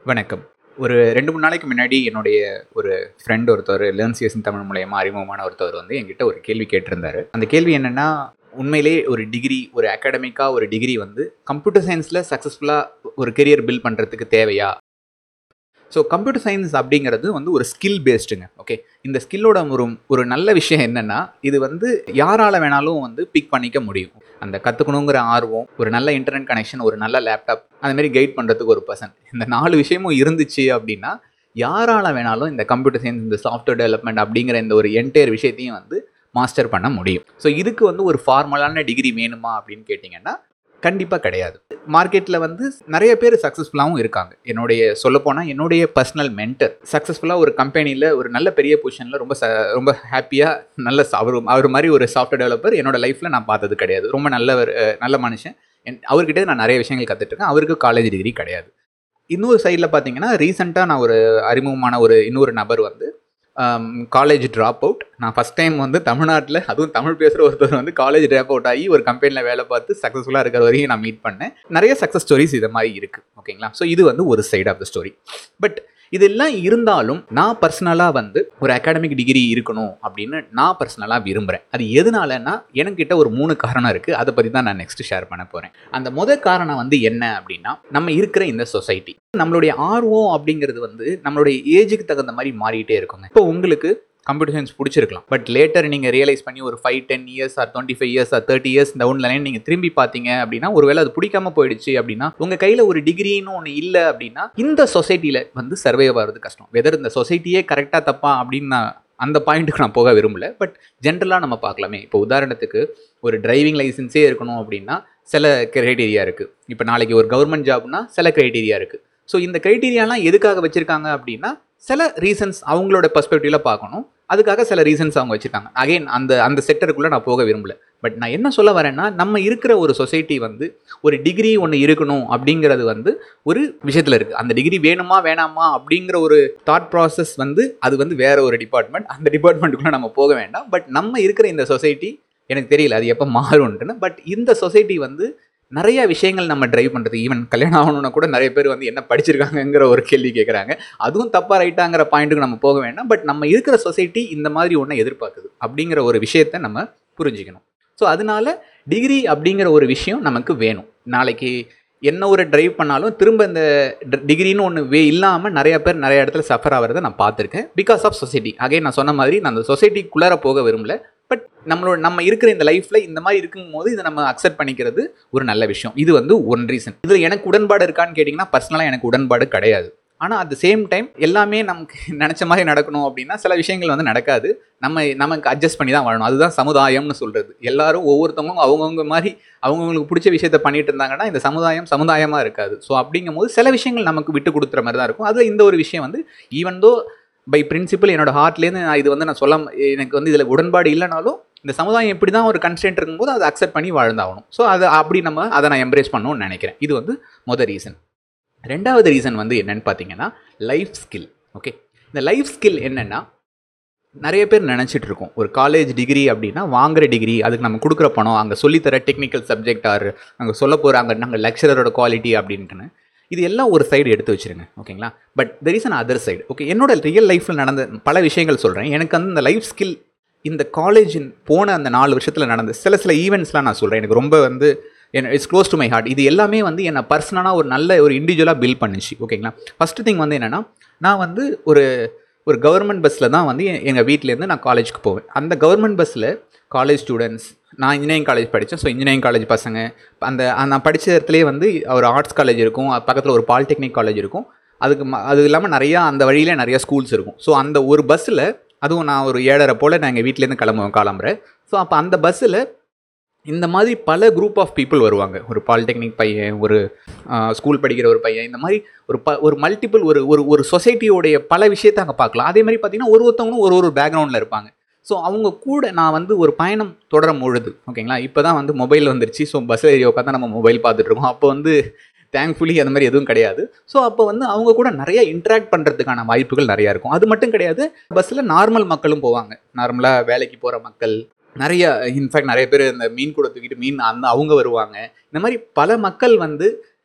வணக்கம் ஒரு ரெண்டு மூணு நாளைக்கு முன்னாடி என்னுடைய ஒரு ஃப்ரெண்ட் ஒருத்தர் லேர்ன் சிஎஸ்இன் தமிழ் மூலயமா அறிமுகமான ஒருத்தர் வந்து என்கிட்ட ஒரு கேள்வி கேட்டிருந்தாரு அந்த கேள்வி என்னென்னா உண்மையிலே ஒரு டிகிரி ஒரு அகாடமிக்காக ஒரு டிகிரி வந்து கம்ப்யூட்டர் சயின்ஸில் சக்ஸஸ்ஃபுல்லாக ஒரு கெரியர் பில்ட் பண்ணுறதுக்கு தேவையா ஸோ கம்ப்யூட்டர் சயின்ஸ் அப்படிங்கிறது வந்து ஒரு ஸ்கில் பேஸ்டுங்க ஓகே இந்த ஸ்கில்லோட ஒரு ஒரு நல்ல விஷயம் என்னென்னா இது வந்து யாரால் வேணாலும் வந்து பிக் பண்ணிக்க முடியும் அந்த கற்றுக்கணுங்கிற ஆர்வம் ஒரு நல்ல இன்டர்நெட் கனெக்ஷன் ஒரு நல்ல லேப்டாப் அந்த மாதிரி கைட் பண்ணுறதுக்கு ஒரு பர்சன் இந்த நாலு விஷயமும் இருந்துச்சு அப்படின்னா யாரால் வேணாலும் இந்த கம்ப்யூட்டர் சயின்ஸ் இந்த சாஃப்ட்வேர் டெவலப்மெண்ட் அப்படிங்கிற இந்த ஒரு என்டையர் விஷயத்தையும் வந்து மாஸ்டர் பண்ண முடியும் ஸோ இதுக்கு வந்து ஒரு ஃபார்மலான டிகிரி வேணுமா அப்படின்னு கேட்டிங்கன்னா கண்டிப்பாக கிடையாது மார்க்கெட்டில் வந்து நிறைய பேர் சக்ஸஸ்ஃபுல்லாகவும் இருக்காங்க என்னுடைய சொல்லப்போனால் என்னுடைய பர்சனல் மென்டர் சக்ஸஸ்ஃபுல்லாக ஒரு கம்பெனியில் ஒரு நல்ல பெரிய பொசிஷனில் ரொம்ப ச ரொம்ப ஹாப்பியாக நல்ல ச- அவர் அவர் மாதிரி ஒரு சாஃப்ட்வேர் டெவலப்பர் என்னோட லைஃப்பில் நான் பார்த்தது கிடையாது ரொம்ப நல்லவர் அஹ், நல்ல மனுஷன் என் அவர்கிட்ட நான் நிறைய விஷயங்கள் கற்றுட்ருக்கேன் அவருக்கு காலேஜ் டிகிரி கிடையாது இன்னொரு சைடில் பார்த்தீங்கன்னா ரீசெண்டாக நான் ஒரு அறிமுகமான ஒரு இன்னொரு நபர் வந்து காலேஜ் ட்ராப் அவுட் நான் ஃபஸ்ட் டைம் வந்து தமிழ்நாட்டில் அதுவும் தமிழ் பேசுகிற ஒருத்தர் வந்து காலேஜ் ட்ராப் அவுட் ஆகி ஒரு கம்பெனியில் வேலை பார்த்து சக்ஸஸ்ஃபுல்லாக இருக்கிற வரையும் நான் மீட் பண்ணேன் நிறைய சக்ஸஸ் ஸ்டோரிஸ் இது மாதிரி இருக்குது ஓகேங்களா ஸோ இது வந்து ஒரு side of the story but இதெல்லாம் இருந்தாலும் நான் பர்சனலாக வந்து ஒரு அகாடமிக் டிகிரி இருக்கணும் அப்படின்னு நான் பர்சனலாக விரும்புகிறேன் அது எதனாலன்னா எனக்கிட்ட ஒரு மூணு காரணம் இருக்குது அதை பற்றி தான் நான் நெக்ஸ்ட் ஷேர் பண்ண போகிறேன் அந்த முத காரணம் வந்து என்ன அப்படின்னா நம்ம இருக்கிற இந்த சொசைட்டி நம்மளுடைய ஆர்வம் அப்படிங்கிறது வந்து நம்மளுடைய ஏஜுக்கு தகுந்த மாதிரி மாறிட்டே இருக்குங்க இப்போ உங்களுக்கு கம்ப்யூட்டர் சயின்ஸ் பிடிச்சிருக்கலாம் பட் லேட்டர் நீங்கள் ரியலைஸ் பண்ணி ஒரு five ten years or twenty five years or thirty years down line நீங்கள் திரும்பி பார்த்தீங்க அப்படின்னா ஒருவேளை அது பிடிக்காம போயிடுச்சு அப்படின்னா உங்கள் கையில் ஒரு டிகிரின்னு ஒன்று இல்லை அப்படின்னா இந்த சொசைட்டியில் வந்து சர்வே ஆகிறது கஷ்டம் வெதர் இந்த சொசைட்டியே கரெக்டாக தப்பா அப்படின்னு நான் அந்த பாயிண்ட்டுக்கு நான் போக விரும்பல பட் ஜென்ரலாக நம்ம பார்க்கலாமே இப்போ உதாரணத்துக்கு ஒரு டிரைவிங் லைசன்ஸே இருக்கணும் அப்படின்னா சில கிரைட்டீரியா இருக்குது இப்போ நாளைக்கு ஒரு கவர்மெண்ட் ஜாப்னா சில கிரைட்டீரியா இருக்குது ஸோ இந்த கிரைட்டீரியாலாம் எதுக்காக வச்சுருக்காங்க அப்படின்னா சில ரீசன்ஸ் அவங்களோட பர்ஸ்பெக்டிவில் பார்க்கணும் அதுக்காக சில ரீசன்ஸ் அவங்க வச்சுருக்காங்க அகைன் அந்த அந்த செக்டருக்குள்ளே நான் போக விரும்பல பட் நான் என்ன சொல்ல வரேன்னா நம்ம இருக்கிற ஒரு சொசைட்டி வந்து ஒரு டிகிரி ஒன்று இருக்கணும் அப்படிங்கிறது வந்து ஒரு விஷயத்தில் இருக்குது அந்த டிகிரி வேணுமா வேணாமா அப்படிங்கிற ஒரு தாட் ப்ராசஸ் வந்து அது வந்து வேற ஒரு டிபார்ட்மெண்ட் அந்த டிபார்ட்மெண்ட்டுக்குள்ளே நம்ம போக வேண்டாம் பட் நம்ம இருக்கிற இந்த சொசைட்டி எனக்கு தெரியல அது எப்போ மாறும்ன்ட்டுன்னு பட் இந்த சொசைட்டி வந்து நிறைய விஷயங்கள் நம்ம டிரைவ் பண்ணுறது ஈவன் கல்யாணம் ஆகணும்னா கூட நிறைய பேர் வந்து என்ன படிச்சிருக்காங்கங்கிற ஒரு கேள்வி கேட்குறாங்க அதுவும் தப்பாக ரைட்டாங்கிற பாயிண்ட்டுக்கு நம்ம போக வேண்டாம் பட் நம்ம இருக்கிற சொசைட்டி இந்த மாதிரி ஒன்றை எதிர்பார்க்குது அப்படிங்கிற ஒரு விஷயத்தை நம்ம புரிஞ்சுக்கணும் ஸோ அதனால டிகிரி அப்படிங்கிற ஒரு விஷயம் நமக்கு வேணும் நாளைக்கு என்ன ஒரு டிரைவ் பண்ணாலும் திரும்ப இந்த டிகிரின்னு ஒன்று வே இல்லாமல் நிறைய பேர் நிறைய இடத்துல சஃபர் ஆகிறத நான் பார்த்துருக்கேன் பிகாஸ் ஆஃப் சொசைட்டி அகைன் நான் சொன்ன மாதிரி நான் அந்த சொசைட்டிக்குள்ளார போக விரும்பல பட் நம்மளோட நம்ம இருக்கிற இந்த லைஃப்பில் இந்த மாதிரி இருக்கும்போது இதை நம்ம அக்செப்ட் பண்ணிக்கிறது ஒரு நல்ல விஷயம் இது வந்து ஒன் ரீசன் இதில் எனக்கு உடன்பாடு இருக்கான்னு கேட்டிங்கன்னா பர்சனலாக எனக்கு உடன்பாடு கிடையாது ஆனால் அட் த சேம் டைம் எல்லாமே நமக்கு நினச்ச மாதிரி நடக்கணும் அப்படின்னா சில விஷயங்கள் வந்து நடக்காது நம்ம நமக்கு அட்ஜஸ்ட் பண்ணி தான் வாழணும் அதுதான் சமுதாயம்னு சொல்கிறது எல்லாரும் ஒவ்வொருத்தவங்களும் அவங்கவுங்க மாதிரி அவங்கவுங்களுக்கு பிடிச்ச விஷயத்த பண்ணிட்டு இருந்தாங்கன்னா இந்த சமுதாயம் சமுதாயமாக இருக்காது ஸோ அப்படிங்கும்போது சில விஷயங்கள் நமக்கு விட்டு கொடுக்குற மாதிரி தான் இருக்கும் அதில் இந்த ஒரு விஷயம் வந்து ஈவன் தோ பை பிரின்சிபல் என்னோட ஹார்ட்லேருந்து நான் இது வந்து நான் சொல்ல எனக்கு வந்து இதில் உடன்பாடு இல்லைனாலும் இந்த சமுதாயம் இப்படி தான் ஒரு கன்ஸ்டன்ட் இருக்கும்போது அதை அக்செப்ட் பண்ணி வாழ்ந்தாகணும் ஸோ அதை அப்படி நம்ம அதை நான் எம்ப்ரேஸ் பண்ணணும்னு நினைக்கிறேன் இது வந்து மொதல் ரீசன் ரெண்டாவது ரீசன் வந்து என்னன்னு பார்த்தீங்கன்னா லைஃப் ஸ்கில் ஓகே இந்த லைஃப் ஸ்கில் என்னென்னா நிறைய பேர் நினச்சிட்டு இருக்கோம் ஒரு காலேஜ் டிகிரி அப்படின்னா வாங்குற டிகிரி அதுக்கு நம்ம கொடுக்குற பணம் அங்கே சொல்லித்தர டெக்னிக்கல் சப்ஜெக்ட் ஆர் அங்கே சொல்ல போகிற அங்கே நாங்கள் லெக்சரரோட குவாலிட்டி அப்படின்ட்டுன்னு இது எல்லாம் ஒரு சைடு எடுத்து வச்சிருங்க ஓகேங்களா but there is another side okay என்னோட ரியல் லைஃப்பில் நடந்த பல விஷயங்கள் சொல்கிறேன் எனக்கு வந்து இந்த லைஃப் ஸ்கில் இந்த காலேஜ் போன அந்த நாலு வருஷத்தில் நடந்த சில சில ஈவெண்ட்ஸ்லாம் நான் சொல்கிறேன் எனக்கு ரொம்ப வந்து என் it's close to my heart இது எல்லாமே வந்து என்னை பர்சனலாக ஒரு நல்ல ஒரு இண்டிவிஜுவலாக பில்ட் பண்ணுச்சு ஓகேங்களா ஃபஸ்ட்டு திங் வந்து என்னென்னா நான் வந்து ஒரு ஒரு கவர்மெண்ட் பஸ்ஸில் தான் வந்து எங்கள் வீட்டிலேருந்து நான் காலேஜுக்கு போவேன் அந்த கவர்மெண்ட் பஸ்ஸில் காலேஜ் ஸ்டூடெண்ட்ஸ் நான் இன்ஜினியரிங் காலேஜ் படித்தேன் ஸோ இன்ஜினியரிங் காலேஜ் பசங்க அந்த நான் படித்த இடத்துலேயே வந்து ஒரு ஆர்ட்ஸ் காலேஜ் இருக்கும் அது பக்கத்தில் ஒரு பாலிடெக்னிக் காலேஜ் இருக்கும் அதுக்கு ம- அது இல்லாமல் நிறையா அந்த வழியில் நிறையா ஸ்கூல்ஸ் இருக்கும் ஸோ அந்த ஒரு பஸ்ஸில் அதுவும் நான் ஒரு ஏழரை போல் நான் எங்கள் வீட்டிலேருந்து கிளம்புவேன் கிளம்புறேன் ஸோ அப்போ அந்த பஸ்ஸில் இந்த மாதிரி பல குரூப் ஆஃப் பீப்புள் வருவாங்க ஒரு பாலிடெக்னிக் பையன் ஒரு ஸ்கூல் படிக்கிற ஒரு பையன் இந்த மாதிரி ஒரு ப ஒரு மல்டிபிள் ஒரு ஒரு ஒரு சொசைட்டியோடைய பல விஷயத்தை அங்கே பார்க்கலாம் அதே மாதிரி பார்த்தீங்கன்னா ஒரு ஒருத்தவங்களும் ஒரு ஒரு பேக்ரவுண்டில் இருப்பாங்க ஸோ அவங்க கூட நான் வந்து ஒரு பயணம் தொடரும் பொழுது ஓகேங்களா இப்போ தான் வந்து மொபைல் வந்துருச்சு ஸோ பஸ் ஏரியா உட்காந்து நம்ம மொபைல் பார்த்துட்டு இருக்கோம் அப்போ வந்து தேங்க்ஃபுல்லி அந்த மாதிரி எதுவும் கிடையாது ஸோ அப்போ வந்து அவங்க கூட நிறைய இன்ட்ராக்ட் பண்ணுறதுக்கான வாய்ப்புகள் நிறையா இருக்கும் அது மட்டும் கிடையாது பஸ்ஸில் நார்மல் மக்களும் போவாங்க நார்மலாக வேலைக்கு போகிற மக்கள் நிறைய இன்ஃபேக்ட் நிறைய பேர் இந்த மீன் கூட தூக்கிட்டு மீன் அந்த அவங்க வருவாங்க இந்த மாதிரி பல மக்கள் வந்து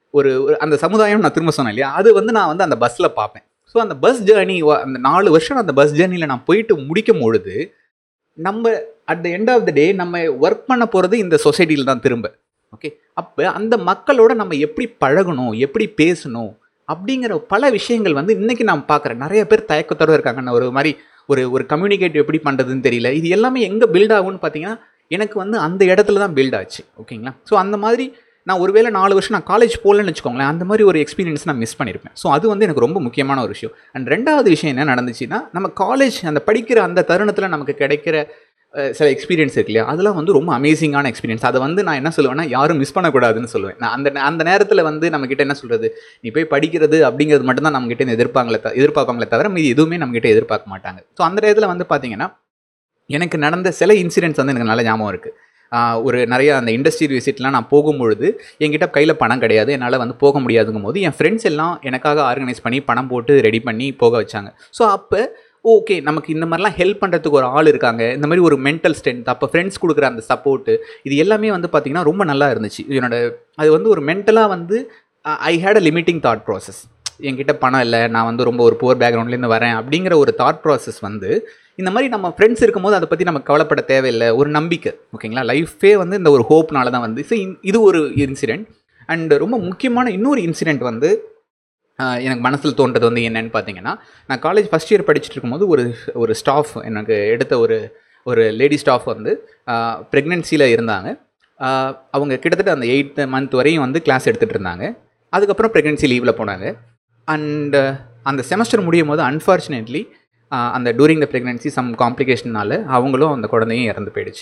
ஒரு ஒரு அந்த சமுதாயம் நான் திரும்ப சொன்னேன் இல்லையா அது வந்து நான் வந்து அந்த பஸ்ஸில் பார்ப்பேன் ஸோ அந்த பஸ் ஜேர்னி அந்த நாலு வருஷம் அந்த பஸ் ஜேர்னியில் நான் போயிட்டு முடிக்கும் பொழுது நம்ம at the end of the day நம்ம ஒர்க் பண்ண போகிறது இந்த சொசைட்டியில் தான் திரும்ப ஓகே அப்போ அந்த மக்களோட நம்ம எப்படி பழகணும் எப்படி பேசணும் அப்படிங்கிற பல விஷயங்கள் வந்து இன்றைக்கி நான் பார்க்குறேன் நிறைய பேர் தயக்கத்தோடு இருக்காங்க நான் ஒரு மாதிரி ஒரு ஒரு கம்யூனிகேட் எப்படி பண்ணுறதுன்னு தெரியல இது எல்லாமே எங்கே பில்ட் ஆகும்னு பார்த்தீங்கன்னா எனக்கு வந்து அந்த இடத்துல தான் பில்ட் ஆச்சு ஓகேங்களா ஸோ அந்த மாதிரி நான் ஒருவேளை நாலு வருஷம் நான் காலேஜ் போகலன்னு வச்சுக்கோங்களேன் அந்த மாதிரி ஒரு எக்ஸ்பீரியன்ஸ் நான் மிஸ் பண்ணியிருப்பேன் ஸோ அது வந்து எனக்கு ரொம்ப முக்கியமான ஒரு விஷயம் அண்ட் ரெண்டாவது விஷயம் என்ன நடந்துச்சுன்னா நம்ம காலேஜ் அந்த படிக்கிற அந்த தருணத்தில் நமக்கு கிடைக்கிற அஹ், சில எக்ஸ்பீரியன்ஸ் இருக்கு இல்லையா அதெல்லாம் வந்து ரொம்ப அமேசிங்கான எக்ஸ்பீரியன்ஸ் அதை வந்து நான் என்ன சொல்லுவேன்னா யாரும் மிஸ் பண்ணக்கூடாதுன்னு சொல்லுவேன் நான் அந்த அந்த நேரத்தில் வந்து நம்மக்கிட்ட என்ன சொல்கிறது நீ போய் படிக்கிறது அப்படிங்கிறது மட்டும்தான் நம்மக்கிட்ட எதிர்ப்பாங்களே த எதிர்பார்ப்பாங்களே தவிர மீதி எதுவுமே நம்மக்கிட்ட எதிர்பார்க்க மாட்டாங்க ஸோ அந்த நேரத்தில் வந்து பார்த்தீங்கன்னா எனக்கு நடந்த சில இன்சிடென்ட்ஸ் வந்து எனக்கு நல்ல ஞாபகம் இருக்குது ஒரு நிறைய அந்த இண்டஸ்ட்ரியல் விசிட்லாம் நான் போகும்பொழுது என்கிட்ட கையில் பணம் கிடையாது என்னால் வந்து போக முடியாதுங்கும் போது என் ஃப்ரெண்ட்ஸ் எல்லாம் எனக்காக ஆர்கனைஸ் பண்ணி பணம் போட்டு ரெடி பண்ணி போக வச்சாங்க ஸோ அப்போ ஓகே நமக்கு இந்த மாதிரிலாம் ஹெல்ப் பண்ணுறதுக்கு ஒரு ஆள் இருக்காங்க இந்த மாதிரி ஒரு மென்டல் ஸ்ட்ரென்த் அப்போ ஃப்ரெண்ட்ஸ் கொடுக்குற அந்த சப்போர்ட்டு இது எல்லாமே வந்து பார்த்திங்கன்னா ரொம்ப நல்லா இருந்துச்சு என்னோட அது வந்து ஒரு மென்டலாக வந்து I hate a limiting thought process என்கிட்ட பணம் இல்லை நான் வந்து ரொம்ப ஒரு புவர் பேக்ரவுண்ட்லேருந்து வரேன் அப்படிங்கிற ஒரு தாட் ப்ராசஸ் வந்து இந்த மாதிரி நம்ம ஃப்ரெண்ட்ஸ் இருக்கும்போது அதை பற்றி நம்ம கவலைப்பட தேவையில்லை ஒரு நம்பிக்கை ஓகேங்களா லைஃபே வந்து இந்த ஒரு ஹோப்னால தான் வந்து ஸோ இது ஒரு இன்சிடெண்ட் அண்ட் ரொம்ப முக்கியமான இன்னொரு இன்சிடெண்ட் வந்து ஆஹ், எனக்கு மனசில் தோன்றது வந்து என்னன்னு பார்த்தீங்கன்னா நான் காலேஜ் ஃபஸ்ட் இயர் படிச்சுட்டு இருக்கும்போது ஒரு ஒரு ஸ்டாஃப் எனக்கு எடுத்த ஒரு ஒரு லேடி ஸ்டாஃப் வந்து ப்ரெக்னென்சியில் இருந்தாங்க ஆஹ், அவங்க கிட்டத்தட்ட அந்த எயித் மந்த் வரையும் வந்து கிளாஸ் எடுத்துகிட்டு இருந்தாங்க அதுக்கப்புறம் ப்ரெக்னென்சி லீவில் போனாங்க அண்ட் அந்த செமஸ்டர் முடியும் போது அன்ஃபார்ச்சுனேட்லி அந்த டூரிங் த ப்ரெக்னென்சி சம் காம்ப்ளிகேஷனால அவங்களும் அந்த குழந்தையும் இறந்து போயிடுச்சு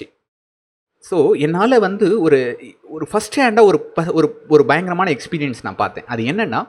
ஸோ என்னால் வந்து ஒரு ஒரு ஃபஸ்ட் ஹேண்டாக ஒரு ப- ஒரு ஒரு பயங்கரமான எக்ஸ்பீரியன்ஸ் நான் பார்த்தேன் அது என்னென்னா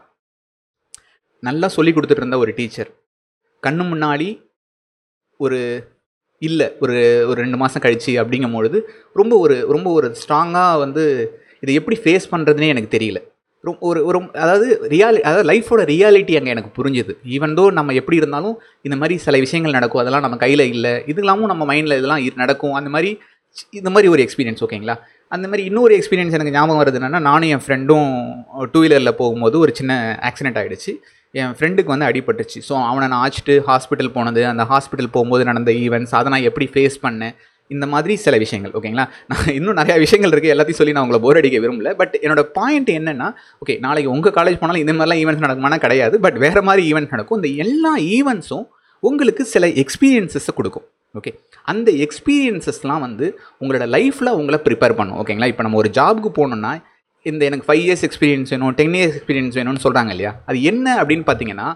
நல்லா சொல்லி கொடுத்துட்டு இருந்த ஒரு டீச்சர் கண்ணு முன்னாடி ஒரு இல்லை ஒரு ஒரு ரெண்டு மாதம் கழிச்சு அப்படிங்கும் பொழுது ரொம்ப ஒரு ரொம்ப ஒரு ஸ்ட்ராங்காக வந்து இதை எப்படி ஃபேஸ் பண்ணுறதுனே எனக்கு தெரியல ரொம்ப ஒரு ஒரு அதாவது ரியாலி அதாவது லைஃபோட ரியாலிட்டி அங்கே எனக்கு புரிஞ்சுது ஈவன் தோ நம்ம எப்படி இருந்தாலும் இந்த மாதிரி சில விஷயங்கள் நடக்கும் அதெல்லாம் நம்ம கையில் இல்லை இதுலாமும் நம்ம மைண்டில் இதெல்லாம் இரு- நடக்கும் அந்த மாதிரி சி- இந்த மாதிரி ஒரு எக்ஸ்பீரியன்ஸ் ஓகேங்களா அந்த மாதிரி இன்னொரு எக்ஸ்பீரியன்ஸ் எனக்கு ஞாபகம் வருது என்னன்னா நானும் என் ஃப்ரெண்டும் டூ வீலரில் போகும்போது ஒரு சின்ன ஆக்சிடென்ட் ஆகிடுச்சு என் ஃப்ரெண்டுக்கு வந்து அடிபட்டுச்சு ஸோ அவனை நான் ஆச்சிட்டு ஹாஸ்பிட்டல் போனது அந்த ஹாஸ்பிட்டல் போகும்போது நடந்த ஈவெண்ட்ஸ் அதை நான் எப்படி ஃபேஸ் பண்ணேன் இந்த மாதிரி சில விஷயங்கள் ஓகேங்களா நான் இன்னும் நிறையா விஷயங்கள் இருக்குது எல்லாத்தையும் சொல்லி நான் உங்களை போர் அடிக்க விரும்பல பட் என்னோட பாயிண்ட் என்னென்னா ஓகே நாளைக்கு உங்கள் காலேஜ் போனாலும் இந்த மாதிரிலாம் ஈவெண்ட்ஸ் நடக்குமானா கிடையாது பட் வேறு மாதிரி ஈவெண்ட் நடக்கும் இந்த எல்லா ஈவெண்ட்ஸும் உங்களுக்கு சில எக்ஸ்பீரியன்ஸஸை கொடுக்கும் ஓகே அந்த எக்ஸ்பீரியன்சஸ்லாம் வந்து உங்களோட லைஃப்பில் உங்களை ப்ரிப்பேர் பண்ணும் ஓகேங்களா இப்போ நம்ம ஒரு ஜாபுக்கு போகணுன்னா இந்த எனக்கு ஃபைவ் இயர்ஸ் எக்ஸ்பீரியன்ஸ் வேணும் டென் இயர்ஸ் எக்ஸ்பீரியன்ஸ் வேணும்னு சொல்கிறாங்க இல்லையா அது என்ன அப்படின்னு பார்த்தீங்கன்னா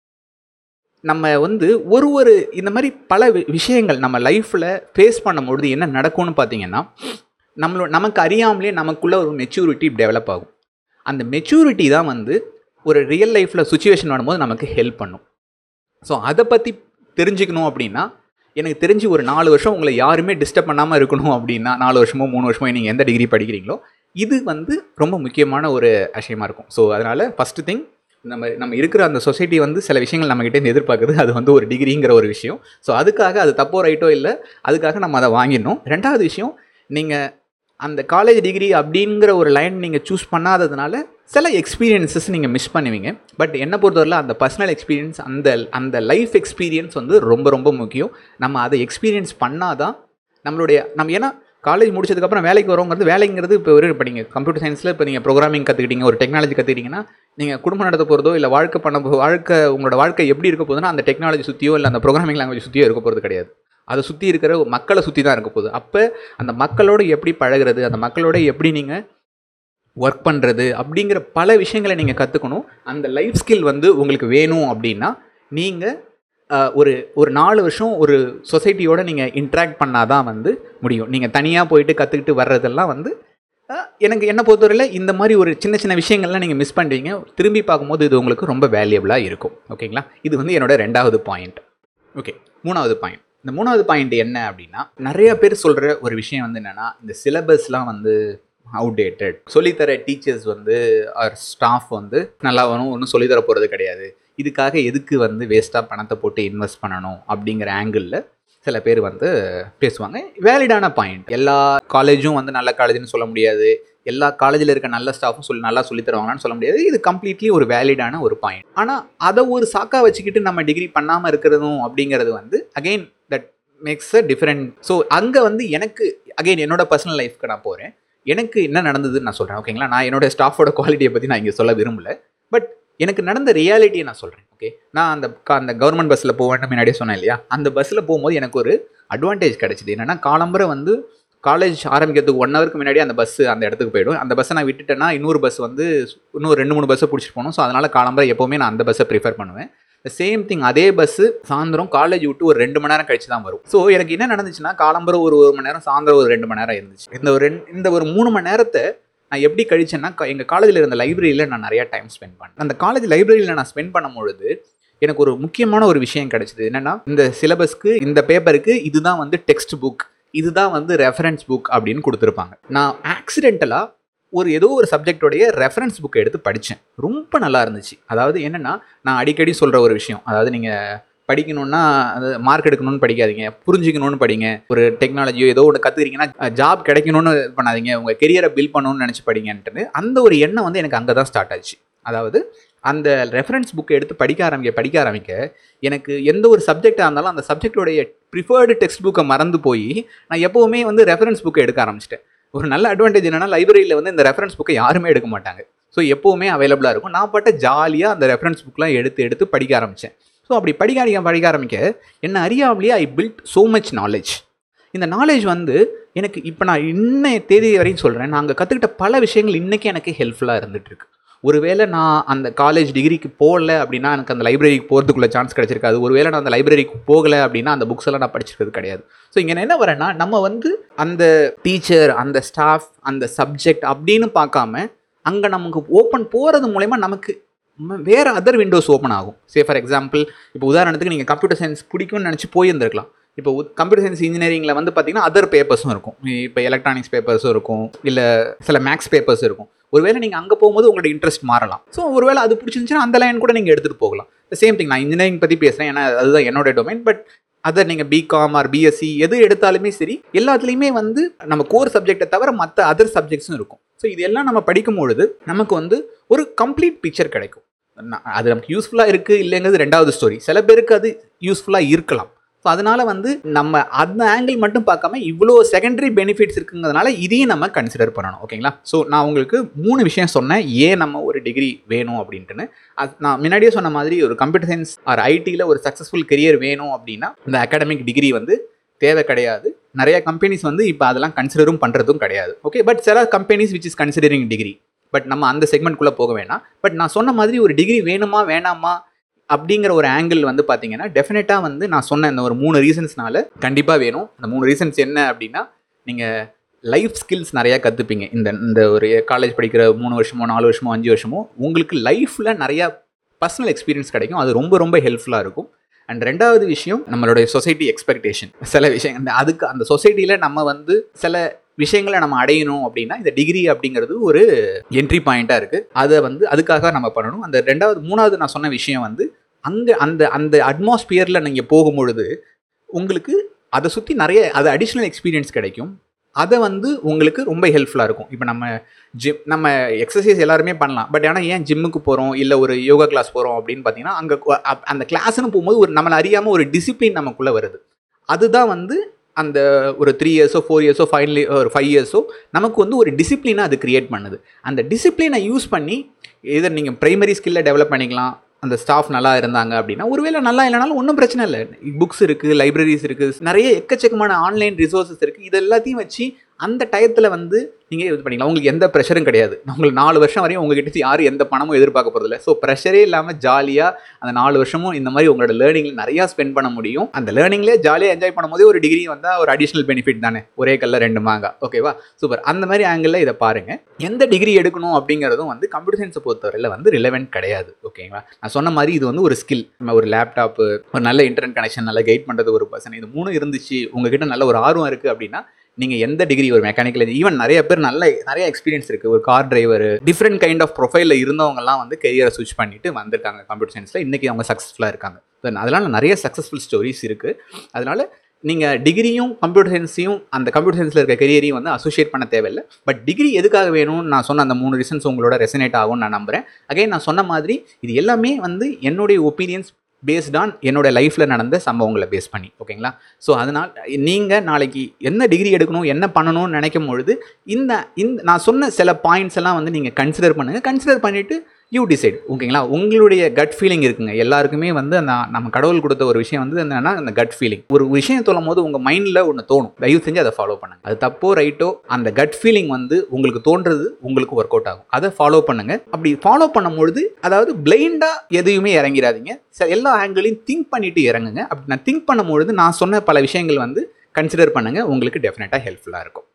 நம்ம வந்து ஒரு ஒரு இந்த மாதிரி பல வி- விஷயங்கள் நம்ம லைஃப்பில் ஃபேஸ் பண்ணும்பொழுது என்ன நடக்கும்னு பார்த்தீங்கன்னா நம்மளோ நமக்கு அறியாமலே நமக்குள்ள ஒரு மெச்சூரிட்டி டெவலப் ஆகும் அந்த மெச்சூரிட்டி தான் வந்து ஒரு ரியல் லைஃப்பில் சுச்சுவேஷன் வரும்போது நமக்கு ஹெல்ப் பண்ணும் ஸோ அதை பற்றி தெரிஞ்சுக்கணும் அப்படின்னா எனக்கு தெரிஞ்சு ஒரு நாலு வருஷம் உங்களை யாருமே டிஸ்டர்ப் பண்ணாமல் இருக்கணும் அப்படின்னா நாலு வருஷமோ மூணு வருஷமோ நீங்கள் எந்த டிகிரி படிக்கிறீங்களோ இது வந்து ரொம்ப முக்கியமான ஒரு விஷயமா இருக்கும் ஸோ அதனால் ஃபஸ்ட்டு திங் நம்ம நம்ம இருக்கிற அந்த சொசைட்டி வந்து சில விஷயங்கள் நம்மகிட்ட இருந்து எதிர்பார்க்குது அது வந்து ஒரு டிகிரிங்கிற ஒரு விஷயம் ஸோ அதுக்காக அது தப்போ ரைட்டோ இல்லை அதுக்காக நம்ம அதை வாங்கிடணும் ரெண்டாவது விஷயம் நீங்கள் அந்த காலேஜ் டிகிரி அப்படிங்கிற ஒரு லைன் நீங்கள் சூஸ் பண்ணாததுனால சில எக்ஸ்பீரியன்சஸ் நீங்கள் மிஸ் பண்ணுவீங்க பட் என்னை பொறுத்தவரையில் அந்த பர்சனல் எக்ஸ்பீரியன்ஸ் அந்த அந்த லைஃப் எக்ஸ்பீரியன்ஸ் வந்து ரொம்ப ரொம்ப முக்கியம் நம்ம அதை எக்ஸ்பீரியன்ஸ் பண்ணாதான் நம்மளுடைய நம்ம ஏன்னா காலேஜ் முடிச்சதுக்கப்புறம் வேலைக்கு வரோங்கிறது வேலைங்கிறது இப்போ ஒரு இப்போ நீங்கள் கம்ப்யூட்டர் சயின்ஸில் இப்போ நீங்கள் ப்ரோக்ராமிங் கற்றுக்கிட்டீங்க ஒரு டெக்னாலஜி கற்றுக்கிட்டீங்கன்னா நீங்கள் குடும்பம் நடத்த போகிறதோ இல்லை வாழ்க்கை பண்ண போ- வாழ்க்கை உங்களோட வாழ்க்கை எப்படி இருக்க போகுதுன்னா அந்த டெக்னாலஜி சுற்றியோ இல்லை அந்த ப்ரோக்ராமிங் லாங்குவேஜ் சுற்றியோ இருக்க போகிறது கிடையாது அதை சுற்றி இருக்கிற மக்களை சுற்றி தான் இருக்க போகுது அப்போ அந்த மக்களோட எப்படி பழகுறது அந்த மக்களோட எப்படி நீங்கள் ஒர்க் பண்ணுறது அப்படிங்கிற பல விஷயங்களை நீங்கள் கற்றுக்கணும் அந்த லைஃப் ஸ்கில் வந்து உங்களுக்கு வேணும் அப்படின்னா நீங்கள் ஒரு ஒரு நாலு வருஷம் ஒரு சொசைட்டியோட நீங்கள் இன்ட்ராக்ட் பண்ணாதான் வந்து முடியும் நீங்கள் தனியாக போயிட்டு கற்றுக்கிட்டு வர்றதெல்லாம் வந்து அஹ், எனக்கு என்ன பொறுத்தவரையில் இந்த மாதிரி ஒரு சின்ன சின்ன விஷயங்கள்லாம் நீங்கள் மிஸ் பண்ணுறீங்க திரும்பி பார்க்கும்போது இது உங்களுக்கு ரொம்ப வேல்யூபிளாக இருக்கும் ஓகேங்களா இது வந்து என்னோட ரெண்டாவது பாயிண்ட் ஓகே மூணாவது பாயிண்ட் இந்த மூணாவது பாயிண்ட் என்ன அப்படின்னா நிறைய பேர் சொல்கிற ஒரு விஷயம் வந்து என்னென்னா இந்த சிலபஸ்லாம் வந்து அவுடேட்டட் சொல்லித்தர டீச்சர்ஸ் வந்து ஆர் ஸ்டாஃப் வந்து நல்லா வரும் ஒன்றும் சொல்லித்தர போகிறது கிடையாது இதுக்காக எதுக்கு வந்து வேஸ்ட்டாக பணத்தை போட்டு இன்வெஸ்ட் பண்ணணும் அப்படிங்கிற ஆங்கிளில் சில பேர் வந்து பேசுவாங்க வேலிடான பாயிண்ட் எல்லா காலேஜும் வந்து நல்ல காலேஜ்னு சொல்ல முடியாது எல்லா காலேஜில் இருக்க நல்ல ஸ்டாஃபும் சொல்லி நல்லா சொல்லி தருவாங்கன்னு சொல்ல முடியாது இது கம்ப்ளீட்லி ஒரு வேலிடான ஒரு பாயிண்ட் ஆனால் அதை ஒரு சாக்கா வச்சுக்கிட்டு நம்ம டிகிரி பண்ணாமல் இருக்கிறதும் அப்படிங்கிறது வந்து again that makes a different so அங்கே வந்து எனக்கு அகெயின் என்னோட பர்சனல் லைஃப்க்கு நான் போகிறேன் எனக்கு என்ன நடந்ததுன்னு நான் சொல்கிறேன் ஓகேங்களா நான் என்னோட ஸ்டாஃபோட குவாலிட்டியை பற்றி நான் இங்கே சொல்ல விரும்பல பட் எனக்கு நடந்த ரியாலிட்டியை நான் சொல்கிறேன் ஓகே நான் அந்த க- அந்த கவர்மெண்ட் பஸ்ஸில் போவேன்னு முன்னாடியே சொன்னேன் இல்லையா அந்த பஸ்ஸில் போகும்போது எனக்கு ஒரு அட்வான்டேஜ் கிடச்சிது என்னென்னா காலம்பரை வந்து காலேஜ் ஆரம்பிக்கிறதுக்கு ஒன் ஹவருக்கு முன்னாடி அந்த பஸ்ஸு அந்த இடத்துக்கு போயிடும் அந்த பஸ்ஸை நான் விட்டுட்டேன்னா இன்னொரு பஸ் வந்து இன்னும் ரெண்டு மூணு பஸ்ஸை பிடிச்சிட்டு போகணும் ஸோ அதனால் காலம்பரை எப்போவுமே நான் அந்த பஸ்ஸை ப்ரிஃபர் பண்ணுவேன் சேம் திங் அதே பஸ்ஸு சாயந்தரம் காலேஜ் விட்டு ஒரு ரெண்டு மணி நேரம் கழிச்சு தான் வரும் ஸோ எனக்கு என்ன நடந்துச்சுன்னா காலம்பரம் ஒரு ஒரு மணி நேரம் சாயந்தரம் ஒரு ரெண்டு மணி நேரம் இருந்துச்சு இந்த ஒரு ரெண்டு இந்த ஒரு மூணு மணி நேரத்தை நான் எப்படி கழிச்சேன்னா க- எங்க காலேஜில் இருந்த லைப்ரரியில் நான் நிறையா டைம் ஸ்பெண்ட் பண்ணேன் அந்த காலேஜ் லைப்ரரியில் நான் ஸ்பெண்ட் பண்ணும்பொழுது எனக்கு ஒரு முக்கியமான ஒரு விஷயம் கிடைச்சது என்னன்னா இந்த சிலபஸ்க்கு இந்த பேப்பருக்கு இதுதான் வந்து டெக்ஸ்ட் புக் இதுதான் வந்து ரெஃபரன்ஸ் புக் அப்படின்னு கொடுத்துருப்பாங்க நான் ஆக்சிடென்டலாக ஒரு ஏதோ ஒரு சப்ஜெக்டோடைய ரெஃபரன்ஸ் புக்கை எடுத்து படித்தேன் ரொம்ப நல்லா இருந்துச்சு அதாவது என்னன்னா நான் அடிக்கடி சொல்கிற ஒரு விஷயம் அதாவது நீங்கள் படிக்கணும்னா அது மார்க் எடுக்கணும்னு படிக்காதீங்க புரிஞ்சுக்கணும்னு படிங்க ஒரு டெக்னாலஜியோ ஏதோ ஒன்று கற்றுக்கிறீங்கன்னா ஜாப் கிடைக்கணும்னு இது பண்ணாதீங்க உங்கள் கெரியரை பில்ட் பண்ணணும்னு நினச்சி படிங்கன்ட்டு அந்த ஒரு எண்ணம் வந்து எனக்கு அங்கே தான் ஸ்டார்ட் ஆச்சு அதாவது அந்த ரெஃபரன்ஸ் புக்கை எடுத்து படிக்க ஆரம்பிக்க படிக்க ஆரம்பிக்க எனக்கு எந்த ஒரு சப்ஜெக்டாக இருந்தாலும் அந்த சப்ஜெக்டோடைய ப்ரிஃபர்டு டெக்ஸ்ட் புக்கை மறந்து போய் நான் எப்போவுமே வந்து ரெஃபரன்ஸ் புக்கை எடுக்க ஆரம்பிச்சிட்டேன் ஒரு நல்ல அட்வான்டேஜ் என்னன்னா லைப்ரரியில் வந்து இந்த ரெஃபரன்ஸ் புக்கை யாருமே எடுக்க மாட்டாங்க ஸோ எப்போவுமே அவைலபிளாக இருக்கும் நான் பட்ட ஜாலியாக அந்த ரெஃபரன்ஸ் புக்லாம் எடுத்து எடுத்து படிக்க ஆரம்பித்தேன் ஸோ அப்படி படிக்க ஆரம்பிக்க படிக்க ஆரம்பிக்க என்ன அறியாமலேயே I build so much knowledge இந்த நாலேஜ் வந்து எனக்கு இப்போ நான் இன்ன தேதி வரையும் சொல்கிறேன் நான் அங்கே கற்றுக்கிட்ட பல விஷயங்கள் இன்றைக்கி எனக்கு ஹெல்ப்ஃபுல்லாக இருந்துட்டு இருக்கு ஒருவேளை நான் அந்த காலேஜ் டிகிரிக்கு போகல அப்படின்னா எனக்கு அந்த லைப்ரரிக்கு போகிறதுக்குள்ள சான்ஸ் கிடைச்சிருக்காது ஒருவேளை நான் அந்த லைப்ரரிக்கு போகலை அப்படின்னா அந்த புக்ஸ் எல்லாம் நான் படிச்சிருக்கிறது கிடையாது ஸோ இங்கே நான் என்ன வரேன்னா நம்ம வந்து அந்த டீச்சர் அந்த ஸ்டாஃப் அந்த சப்ஜெக்ட் அப்படின்னு பார்க்காம அங்கே நமக்கு ஓப்பன் போகிறது மூலயமா நமக்கு ம- வேற அதர் விண்டோஸ் ஓப்பன் ஆகும் சே ஃபார் எக்ஸாம்பிள் இப்போ உதாரணத்துக்கு நீங்கள் கம்ப்யூட்டர் சயின்ஸ் பிடிக்கும்னு நினச்சி போயிருந்திருக்கலாம் இப்போ கம்ப்யூட்டர் சயின்ஸ் இன்ஜினியரிங்கில் வந்து பார்த்தீங்கன்னா அதர் பேப்பர்ஸும் இருக்கும் இப்போ எலக்ட்ரானிக்ஸ் பேப்பர்ஸும் இருக்கும் இல்லை சில மேக்ஸ் பேப்பர்ஸ் இருக்கும் ஒருவேளை நீங்கள் அங்கே போகும்போது உங்களோட இன்ட்ரெஸ்ட் மாறலாம் ஸோ ஒருவேளை அது பிடிச்சிருந்துச்சுன்னா அந்த லைன் கூட நீங்கள் எடுத்துகிட்டு போகலாம் சேம் திங் நான் இன்ஜினியரிங் பற்றி பேசுகிறேன் ஏன்னா அதுதான் என்னோட டொமைன் பட் அதர் நீங்கள் பிகாம் ஆர் பிஎஸ்சி எது எடுத்தாலுமே சரி எல்லாத்துலேயுமே வந்து நம்ம கோர் சப்ஜெக்டை தவிர மற்ற அதர் சப்ஜெக்ட்ஸும் இருக்கும் ஸோ இது எல்லாம் நம்ம படிக்கும் பொழுது நமக்கு வந்து ஒரு கம்ப்ளீட் பிக்சர் கிடைக்கும் நா- அது நமக்கு யூஸ்ஃபுல்லாக இருக்குது இல்லைங்கிறது ரெண்டாவது ஸ்டோரி சில பேருக்கு அது யூஸ்ஃபுல்லாக இருக்கலாம் ஸோ அதனால வந்து நம்ம அந்த ஆங்கிள் மட்டும் பார்க்காம இவ்வளோ செகண்டரி பெனிஃபிட்ஸ் இருக்குங்கிறதுனால இதையும் நம்ம கன்சிடர் பண்ணணும் ஓகேங்களா ஸோ நான் உங்களுக்கு மூணு விஷயம் சொன்னேன் ஏன் நம்ம ஒரு டிகிரி வேணும் அப்படின்ட்டுன்னு அது நான் முன்னாடியே சொன்ன மாதிரி ஒரு கம்ப்யூட்டர் சயின்ஸ் ஆர் ஐடியில் ஒரு சக்ஸஸ்ஃபுல் கெரியர் வேணும் அப்படின்னா இந்த அகாடமிக் டிகிரி வந்து தேவை கிடையாது நிறைய கம்பெனிஸ் வந்து இப்போ அதெல்லாம் கன்சிடரும் பண்ணுறதும் கிடையாது ஓகே பட் சில companies which is considering degree but நம்ம அந்த செக்மெண்ட்குள்ளே போக வேணாம் பட் நான் சொன்ன மாதிரி ஒரு டிகிரி வேணுமா வேணாமா அப்படிங்கிற ஒரு ஆங்கிள் வந்து பார்த்தீங்கன்னா டெஃபினட்டாக வந்து நான் சொன்ன இந்த ஒரு மூணு ரீசன்ஸ்னால கண்டிப்பாக வேணும் அந்த மூணு ரீசன்ஸ் என்ன அப்படின்னா நீங்கள் லைஃப் ஸ்கில்ஸ் நிறையா கற்றுப்பீங்க இந்த இந்த ஒரு காலேஜ் படிக்கிற மூணு வருஷமோ நாலு வருஷமோ அஞ்சு வருஷமோ உங்களுக்கு லைஃப்பில் நிறையா பர்சனல் எக்ஸ்பீரியன்ஸ் கிடைக்கும் அது ரொம்ப ரொம்ப ஹெல்ப்ஃபுல்லாக இருக்கும் அண்ட் ரெண்டாவது விஷயம் நம்மளுடைய சொசைட்டி எக்ஸ்பெக்டேஷன் சில விஷயங்கள் அதுக்கு அந்த சொசைட்டியில் நம்ம வந்து சில விஷயங்களை நம்ம அடையணும் அப்படின்னா இந்த டிகிரி அப்படிங்கிறது ஒரு என்ட்ரி பாயிண்ட்டாக இருக்குது அதை வந்து அதுக்காக நம்ம பண்ணணும் அந்த ரெண்டாவது மூணாவது நான் சொன்ன விஷயம் வந்து அங்கே அந்த அந்த அட்மாஸ்பியரில் நீங்கள் போகும்பொழுது உங்களுக்கு அதை சுற்றி நிறைய அது அடிஷ்னல் எக்ஸ்பீரியன்ஸ் கிடைக்கும் அதை வந்து உங்களுக்கு ரொம்ப ஹெல்ப்ஃபுல்லாக இருக்கும் இப்போ நம்ம ஜிம் நம்ம எக்ஸசைஸ் எல்லாருமே பண்ணலாம் பட் ஆனால் ஏன் ஜிம்முக்கு போகிறோம் இல்லை ஒரு யோகா கிளாஸ் போகிறோம் அப்படின்னு பார்த்தீங்கன்னா அங்கே அந்த கிளாஸ்னு போகும்போது ஒரு நம்மளை அறியாமல் ஒரு டிசிப்ளின் நமக்குள்ளே வருது அதுதான் வந்து அந்த ஒரு த்ரீ இயர்ஸோ ஃபோர் இயர்ஸோ ஃபைனலி ஒரு ஃபைவ் இயர்ஸோ நமக்கு வந்து ஒரு டிசிப்ளினாக அது கிரியேட் பண்ணுது அந்த டிசிப்ளினை யூஸ் பண்ணி இதை நீங்கள் ப்ரைமரி ஸ்கில்லை டெவலப் பண்ணிக்கலாம் அந்த ஸ்டாஃப் நல்லா இருந்தாங்க அப்படின்னா ஒருவேளை நல்லா இல்லைனாலும் ஒன்றும் பிரச்சனை இல்லை புக்ஸ் இருக்குது லைப்ரரிஸ் இருக்குது நிறைய எக்கச்சக்கமான ஆன்லைன் ரிசோர்ஸஸ் இருக்குது இது எல்லாத்தையும் வச்சு அந்த டயத்தில் வந்து நீங்கள் இது பண்ணிக்கலாம் உங்களுக்கு எந்த ப்ரெஷரும் கிடையாது உங்களுக்கு நாலு வருஷம் வரையும் உங்ககிட்ட யாரும் எந்த பணமும் எதிர்பார்க்க போகிறதில்ல ஸோ ப்ரெஷரே இல்லாமல் ஜாலியாக அந்த நாலு வருஷமும் இந்த மாதிரி உங்களோட லேர்னிங்கில் நிறையா ஸ்பெண்ட் பண்ண முடியும் அந்த லேர்னிங்லேயே ஜாலியாக என்ஜாய் பண்ணும்போதே ஒரு டிகிரி வந்தால் ஒரு அடிஷ்னல் பெனிஃபிட் தானே ஒரே கல்ல ரெண்டு மாங்கா ஓகேவா சூப்பர் அந்த மாதிரி ஆங்கிளில் இதை பாருங்கள் எந்த டிகிரி எடுக்கணும் அப்படிங்கிறதும் வந்து கம்ப்யூட்டர் சயின்ஸை பொறுத்தவரையில் வந்து ரிலவெண்ட் கிடையாது ஓகேங்களா நான் சொன்ன மாதிரி இது வந்து ஒரு ஸ்கில் நம்ம ஒரு லேப்டாப்பு ஒரு நல்ல இன்டர்நெட் கனெக்ஷன் நல்லா கைட் பண்ணுறது ஒரு பர்சன் இது மூணு இருந்துச்சு உங்ககிட்ட நல்ல ஒரு ஆர்வம் இருக்குது அப்படின்னா நீங்கள் எந்த டிகிரி ஒரு மெக்கானிக்கல் ஈவன் நிறைய பேர் நல்ல நிறைய எக்ஸ்பீரியன்ஸ் இருக்குது ஒரு car driver different kind of ப்ரொஃபைலில் இருந்தவங்கலாம் வந்து கெரியரை ஸ்விட்ச் பண்ணிட்டு வந்திருக்காங்க கம்ப்யூட்டர் சயின்ஸில் இன்றைக்கி அவங்க சக்ஸஸ்ஃபுல்லாக இருக்காங்க Then அதெல்லாம் நிறைய சக்ஸஸ்ஃபுல் ஸ்டோரிஸ் இருக்குது அதனால் நீங்கள் டிகிரியும் கம்ப்யூட்டர் சயின்ஸையும் அந்த கம்ப்யூட்டர் சயின்ஸில் இருக்க கெரியரையும் வந்து அசோசியேட் பண்ண தேவையில்லை பட் டிகிரி எதுக்காக வேணும்னு நான் சொன்ன அந்த மூணு ரீசன்ஸ் உங்களோட ரெசனேட் ஆகும்னு நான் நம்புகிறேன் அகைன் நான் சொன்ன மாதிரி இது எல்லாமே வந்து என்னுடைய ஒப்பீனியன்ஸ் பேஸ்ட் ஆன் என்னோட லைஃப்பில் நடந்த சம்பவங்களை பேஸ் பண்ணி ஓகேங்களா ஸோ அதனால் நீங்கள் நாளைக்கு என்ன டிகிரி எடுக்கணும் என்ன பண்ணணும்னு நினைக்கும் பொழுது இந்த இந்த நான் சொன்ன சில பாயிண்ட்ஸ் எல்லாம் வந்து நீங்கள் கன்சிடர் பண்ணுங்கள் கன்சிடர் பண்ணிவிட்டு யூ டிசைட் ஓகேங்களா உங்களுடைய கட் ஃபீலிங் இருக்குங்க எல்லாருக்குமே வந்து அந்த நம்ம கடவுள் கொடுத்த ஒரு விஷயம் வந்து என்னன்னா அந்த கட் ஃபீலிங் ஒரு விஷயம் சொல்லும் போது உங்கள் மைண்டில் ஒன்று தோணும் தயவு செஞ்சு அதை ஃபாலோ பண்ணுங்க அது தப்போ ரைட்டோ அந்த கட் ஃபீலிங் வந்து உங்களுக்கு தோன்றது உங்களுக்கு ஒர்க் அவுட் ஆகும் அதை ஃபாலோ பண்ணுங்க அப்படி ஃபாலோ பண்ணும்பொழுது அதாவது பிளைண்டாக எதையுமே இறங்கிடாதீங்க ச- எல்லா ஆங்கிளையும் திங்க் பண்ணிட்டு இறங்குங்க அப்படி நான் திங்க் பண்ணும்பொழுது நான் சொன்ன பல விஷயங்கள் வந்து கன்சிடர் பண்ணுங்க உங்களுக்கு டெஃபினட்டாக ஹெல்ப்ஃபுல்லாக இருக்கும்